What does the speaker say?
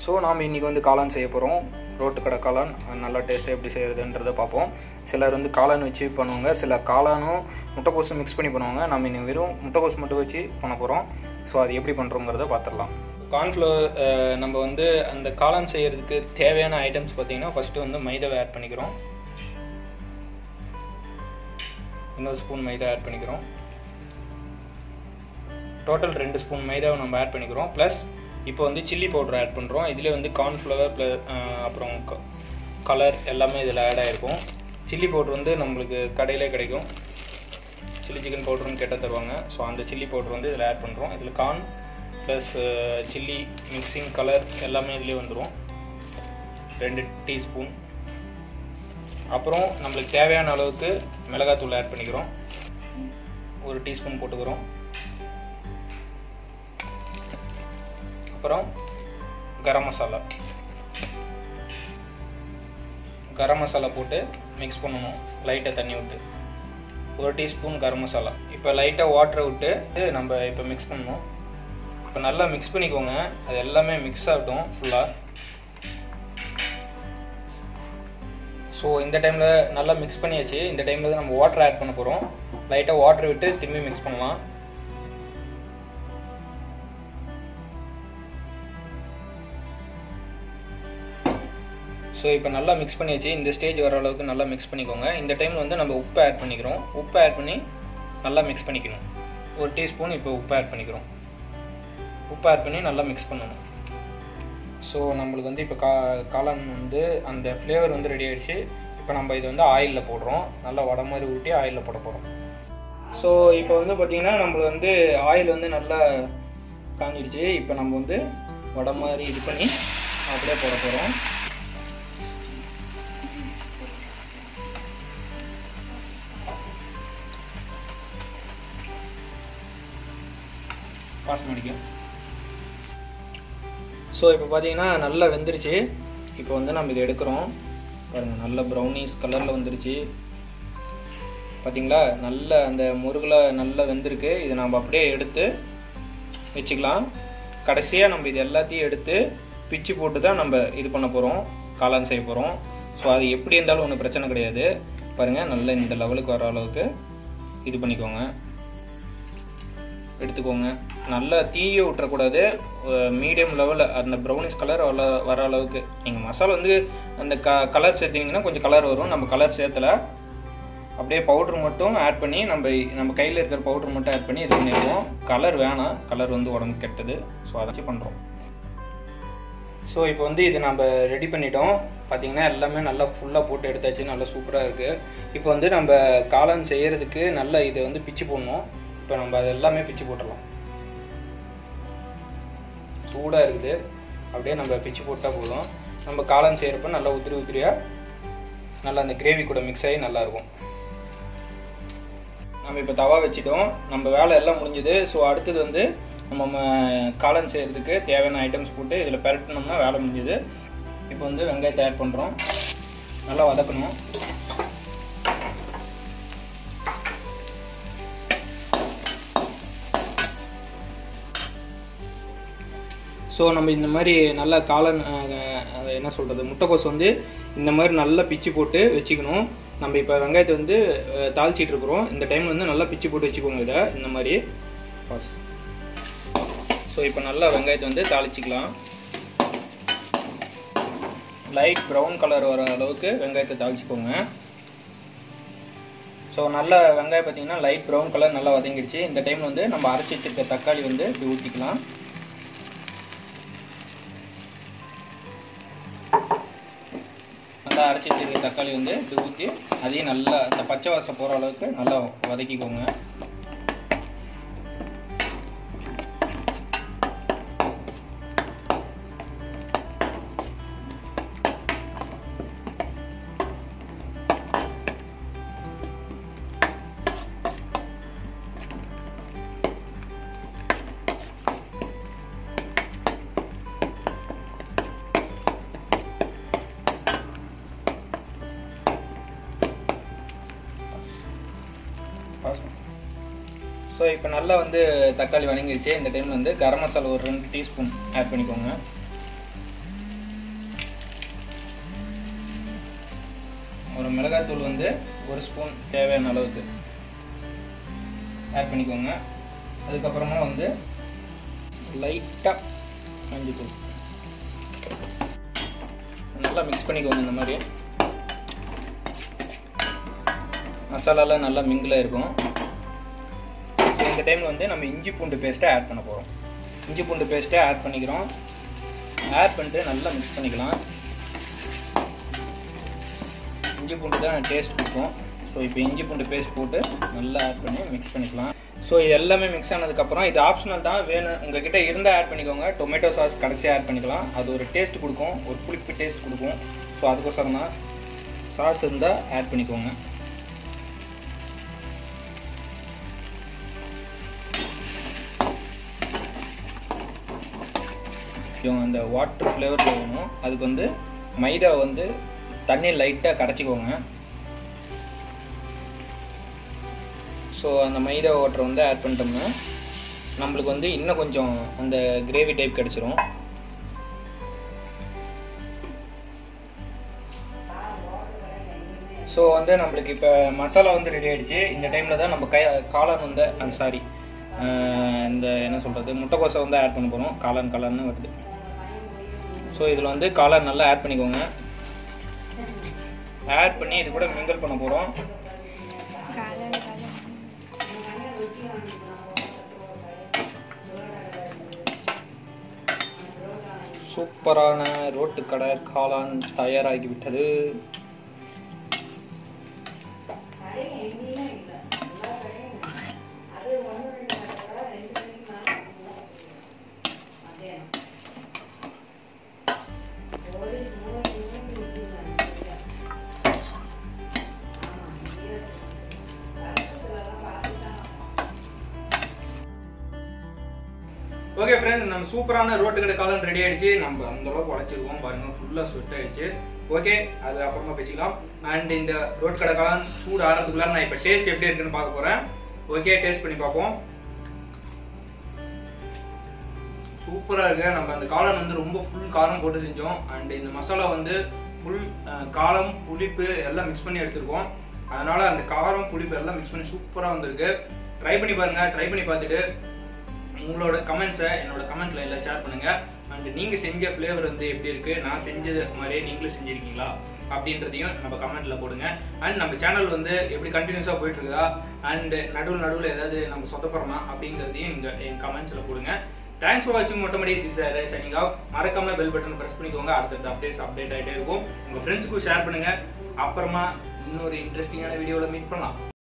so நாம் இன்றைக்கி வந்து காளான் செய்ய போகிறோம் ரோட்டு கடை காளான் அது நல்லா டேஸ்ட்டாக எப்படி செய்கிறதுன்றதை பார்ப்போம் சிலர் வந்து காளான் வச்சு பண்ணுவாங்க சில காளானும் முட்டைக்கோஸும் மிக்ஸ் பண்ணி பண்ணுவாங்க நம்ம இன்னைக்கு வெறும் முட்டைக்கோஸ் மட்டும் வச்சு பண்ண போகிறோம் ஸோ அது எப்படி பண்ணுறோங்கிறத பார்த்துடலாம் கார்ன்ஃப்ளவர் நம்ம வந்து அந்த காளான் செய்கிறதுக்கு தேவையான ஐட்டம்ஸ் பார்த்தீங்கன்னா ஃபஸ்ட்டு வந்து மைதாவை ஆட் பண்ணிக்கிறோம் இன்னொரு ஸ்பூன் மைதா ஆட் பண்ணிக்கிறோம் டோட்டல் ரெண்டு ஸ்பூன் மைதாவை நம்ம ஆட் பண்ணிக்கிறோம் ப்ளஸ் இப்போ வந்து சில்லி பவுடர் ஆட் பண்ணுறோம் இதில் வந்து கார்ன்ஃப்ளவர் ப்ளஸ் அப்புறம் கலர் எல்லாமே இதில் ஆட் ஆகிருக்கும் சில்லி பவுடர் வந்து நம்மளுக்கு கடையிலே கிடைக்கும் சில்லி சிக்கன் பவுடர்னு கேட்டால் தருவாங்க ஸோ அந்த சில்லி பவுடர் வந்து இதில் ஆட் பண்ணுறோம் இதில் corn plus chilli mixing colour எல்லாமே இதுலேயே வந்துடும் ரெண்டு டீஸ்பூன் அப்புறம் நம்மளுக்கு தேவையான அளவுக்கு மிளகாத்தூள் ஆட் பண்ணிக்கிறோம் ஒரு டீஸ்பூன் போட்டுக்கிறோம் அப்புறம் கரம் மசாலா கரம் மசாலா போட்டு மிக்ஸ் பண்ணணும் லைட்டாக தண்ணி விட்டு ஒரு டீஸ்பூன் கரம் மசாலா இப்போ லைட்டாக வாட்டரை விட்டு நம்ம இப்போ மிக்ஸ் பண்ணணும் இப்போ நல்லா மிக்ஸ் பண்ணிக்கோங்க அது எல்லாமே மிக்ஸ் ஆகட்டும் ஃபுல்லாக ஸோ இந்த டைமில் நல்லா மிக்ஸ் பண்ணியாச்சு இந்த டைமில் தான் நம்ம வாட்டர் ஆட் பண்ண போகிறோம் லைட்டாக வாட்டர் விட்டு திரும்பி மிக்ஸ் பண்ணலாம் ஸோ இப்போ நல்லா மிக்ஸ் பண்ணியாச்சு இந்த ஸ்டேஜ் வர அளவுக்கு நல்லா மிக்ஸ் பண்ணிக்கோங்க இந்த டைமில் வந்து நம்ம உப்பு ஆட் பண்ணிக்கிறோம் உப்பு ஆட் பண்ணி நல்லா மிக்ஸ் பண்ணிக்கணும் ஒரு டீஸ்பூன் இப்போ உப்பு ஆட் பண்ணிக்கிறோம் உப்பு ஆட் பண்ணி நல்லா மிக்ஸ் பண்ணணும் ஸோ நம்மளுக்கு வந்து இப்போ கா காளான் வந்து அந்த ஃப்ளேவர் வந்து ரெடி ஆகிடுச்சு இப்போ நம்ம இது வந்து ஆயிலில் போடுறோம் நல்லா வடை மாதிரி ஊட்டி ஆயிலில் போட போகிறோம் ஸோ இப்போ வந்து பார்த்திங்கன்னா நம்மளுக்கு வந்து ஆயில் வந்து நல்லா காஞ்சிடுச்சு இப்போ நம்ம வந்து வடை மாதிரி இது பண்ணி அப்படியே போட போகிறோம் பாஸ் பண்ணிக்கும் ஸோ இப்போ பார்த்தீங்கன்னா நல்லா வெந்துருச்சு இப்போ வந்து நம்ம இதை எடுக்கிறோம் பாருங்கள் நல்ல ப்ரௌனிஸ் கலரில் வந்துருச்சு பார்த்தீங்களா நல்ல அந்த முருகில் நல்லா வெந்திருக்கு இதை நம்ம அப்படியே எடுத்து வச்சுக்கலாம் கடைசியாக நம்ம இது எல்லாத்தையும் எடுத்து பிச்சு போட்டு தான் நம்ம இது பண்ண போகிறோம் காளான் செய்ய போகிறோம் ஸோ அது எப்படி இருந்தாலும் ஒன்றும் பிரச்சனை கிடையாது பாருங்கள் நல்ல இந்த லெவலுக்கு வர அளவுக்கு இது பண்ணிக்கோங்க எடுத்துக்கோங்க நல்லா தீய விட்டுறக்கூடாது மீடியம் லெவலில் அந்த ப்ரௌனிஷ் கலர் வர வர அளவுக்கு நீங்கள் மசாலா வந்து அந்த க கலர் சேர்த்திங்கன்னா கொஞ்சம் கலர் வரும் நம்ம கலர் சேர்த்தலை அப்படியே பவுட்ரு மட்டும் ஆட் பண்ணி நம்ம நம்ம கையில் இருக்கிற பவுட்ரு மட்டும் ஆட் பண்ணி இது பண்ணிடுவோம் கலர் வேணாம் கலர் வந்து உடம்பு கெட்டது ஸோ அதை வச்சு பண்ணுறோம் ஸோ இப்போ வந்து இது நம்ம ரெடி பண்ணிட்டோம் பார்த்தீங்கன்னா எல்லாமே நல்லா ஃபுல்லாக போட்டு எடுத்தாச்சு நல்லா சூப்பராக இருக்குது இப்போ வந்து நம்ம காளான் செய்கிறதுக்கு நல்லா இதை வந்து பிச்சு போடணும் இப்போ நம்ம அது எல்லாமே பிச்சு போட்டுடலாம் சூடாக இருக்குது அப்படியே நம்ம பிச்சு போட்டால் போதும் நம்ம காளான் செய்கிறப்ப நல்லா உதிரி உதிரியாக நல்லா அந்த கிரேவி கூட மிக்ஸ் ஆகி நல்லாயிருக்கும் நம்ம இப்போ தவா வச்சிட்டோம் நம்ம வேலை எல்லாம் முடிஞ்சுது ஸோ அடுத்தது வந்து நம்ம காளான் செய்கிறதுக்கு தேவையான ஐட்டம்ஸ் போட்டு இதில் பரட்டணும்னா வேலை முடிஞ்சுது இப்போ வந்து வெங்காயத்தை ஆட் பண்ணுறோம் நல்லா வதக்கணும் ஸோ நம்ம இந்த மாதிரி நல்லா காளான் என்ன சொல்கிறது முட்டைக்கோஸ் வந்து இந்த மாதிரி நல்லா பிச்சு போட்டு வச்சுக்கணும் நம்ம இப்போ வெங்காயத்தை வந்து தாளிச்சிட்டு இருக்கிறோம் இந்த டைம் வந்து நல்லா பிச்சு போட்டு வச்சுக்கோங்க இதை இந்த மாதிரி ஸோ இப்போ நல்லா வெங்காயத்தை வந்து தாளிச்சிக்கலாம் லைட் ப்ரௌன் கலர் வர அளவுக்கு வெங்காயத்தை தாளிச்சிக்கோங்க ஸோ நல்லா வெங்காயம் பார்த்தீங்கன்னா லைட் ப்ரௌன் கலர் நல்லா வதங்கிடுச்சு இந்த டைம் வந்து நம்ம அரைச்சி வச்சிருக்க தக்காளி வந்து இப்படி ஊற்றிக்கலாம் நல்லா அரைச்சி வச்சிருக்க தக்காளி வந்து இப்படி ஊற்றி அதையும் நல்லா அந்த பச்சை வாசம் போகிற அளவுக்கு நல்லா வதக்கிக்கோங்க ஸோ இப்போ நல்லா வந்து தக்காளி வதங்கிடுச்சு இந்த டைமில் வந்து கரம் மசாலா ஒரு ரெண்டு டீஸ்பூன் ஆட் பண்ணிக்கோங்க மிளகாத்தூள் வந்து ஒரு ஸ்பூன் தேவையான அளவுக்கு ஆட் பண்ணிக்கோங்க அதுக்கப்புறமா வந்து லைட்டாக மஞ்சள் நல்லா மிக்ஸ் பண்ணிக்கோங்க இந்த மாதிரி மசாலாலாம் நல்லா மிங்கில் இருக்கும் ஸோ இந்த டைமில் வந்து நம்ம இஞ்சி பூண்டு பேஸ்ட்டை ஆட் பண்ண போகிறோம் இஞ்சி பூண்டு பேஸ்ட்டை ஆட் பண்ணிக்கிறோம் ஆட் பண்ணிட்டு நல்லா மிக்ஸ் பண்ணிக்கலாம் இஞ்சி பூண்டு தான் டேஸ்ட் கொடுக்கும் ஸோ இப்போ இஞ்சி பூண்டு பேஸ்ட் போட்டு நல்லா ஆட் பண்ணி மிக்ஸ் பண்ணிக்கலாம் ஸோ இது எல்லாமே மிக்ஸ் ஆனதுக்கப்புறம் இது ஆப்ஷனல் தான் வேணும் உங்ககிட்ட இருந்தால் ஆட் பண்ணிக்கோங்க டொமேட்டோ சாஸ் கடைசியாக ஆட் பண்ணிக்கலாம் அது ஒரு டேஸ்ட் கொடுக்கும் ஒரு புளிப்பு டேஸ்ட் கொடுக்கும் ஸோ அதுக்கோசரம் தான் சாஸ் இருந்தால் ஆட் பண்ணிக்கோங்க அந்த வாட்டர் ஃப்ளேவரில் வேணும் அதுக்கு வந்து மைதா வந்து தண்ணி லைட்டாக கரைச்சிக்கோங்க ஸோ அந்த மைதா வாட்டர் வந்து ஆட் பண்ணிட்டோம்னா நம்மளுக்கு வந்து இன்னும் கொஞ்சம் அந்த கிரேவி டைப் கிடச்சிரும் ஸோ வந்து நம்மளுக்கு இப்போ மசாலா வந்து ரெடி ஆகிடுச்சு இந்த டைமில் தான் நம்ம கை காளான் வந்து அந்த சாரி இந்த என்ன சொல்கிறது முட்டைக்கோசை வந்து ஆட் பண்ண போகிறோம் காளான் காளான்னு வருது ஸோ இதில் வந்து காளான் நல்லா ஆட் பண்ணிக்கோங்க ஆட் பண்ணி இது கூட மிங்கிள் பண்ண போகிறோம் சூப்பரான ரோட்டு கடை காளான் தயாராகிவிட்டது ஓகே ஃப்ரெண்ட்ஸ் நம்ம சூப்பரான ரோட்டு கடை காலம் ரெடி ஆயிடுச்சு நம்ம அந்த அளவுக்கு உழைச்சிருக்கோம் பாருங்க ஃபுல்லாக ஸ்வெட் ஆயிடுச்சு ஓகே அது அப்புறமா பேசிக்கலாம் அண்ட் இந்த ரோட் கடை காலம் சூடு ஆறதுக்குள்ள நான் இப்போ டேஸ்ட் எப்படி இருக்குன்னு பார்க்க போறேன் ஓகே டேஸ்ட் பண்ணி பார்ப்போம் சூப்பராக இருக்கு நம்ம அந்த காளான் வந்து ரொம்ப ஃபுல் காரம் போட்டு செஞ்சோம் அண்ட் இந்த மசாலா வந்து ஃபுல் காரம் புளிப்பு எல்லாம் மிக்ஸ் பண்ணி எடுத்திருக்கோம் அதனால அந்த காரம் புளிப்பு எல்லாம் மிக்ஸ் பண்ணி சூப்பராக வந்திருக்கு ட்ரை பண்ணி பாருங்க ட்ரை பண்ணி பார்த்துட்டு உங்களோட கமெண்ட்ஸை என்னோட கமெண்ட்ல எல்லாம் ஷேர் பண்ணுங்க அண்ட் நீங்க செஞ்ச ஃப்ளேவர் வந்து எப்படி இருக்கு நான் செஞ்சது மாதிரியே நீங்களும் செஞ்சிருக்கீங்களா அப்படின்றதையும் நம்ம கமெண்ட்ல போடுங்க அண்ட் நம்ம சேனல் வந்து எப்படி கண்டினியூஸாக போயிட்டு இருக்குதா அண்ட் நடுவில் நடுவில் ஏதாவது நம்ம சொத்தப்படுறோமா அப்படிங்கிறதையும் இங்க என் கமெண்ட்ஸ்ல போடுங்க தேங்க்ஸ் ஃபார் வாட்சிங் மொட்டமடி திஸ் சைனிங் ஆஃப் மறக்காம பெல் பட்டன் பிரஸ் பண்ணிக்கோங்க அடுத்தடுத்த அப்டேட்ஸ் அப்டேட் ஆகிட்டே இருக்கும் உங்க ஃப்ரெண்ட்ஸுக்கும் ஷேர் பண்ணுங்க அப்புறமா இன்னொரு இன்ட்ரெஸ்டிங்கான வீடியோவில் மீட் பண்ணலாம்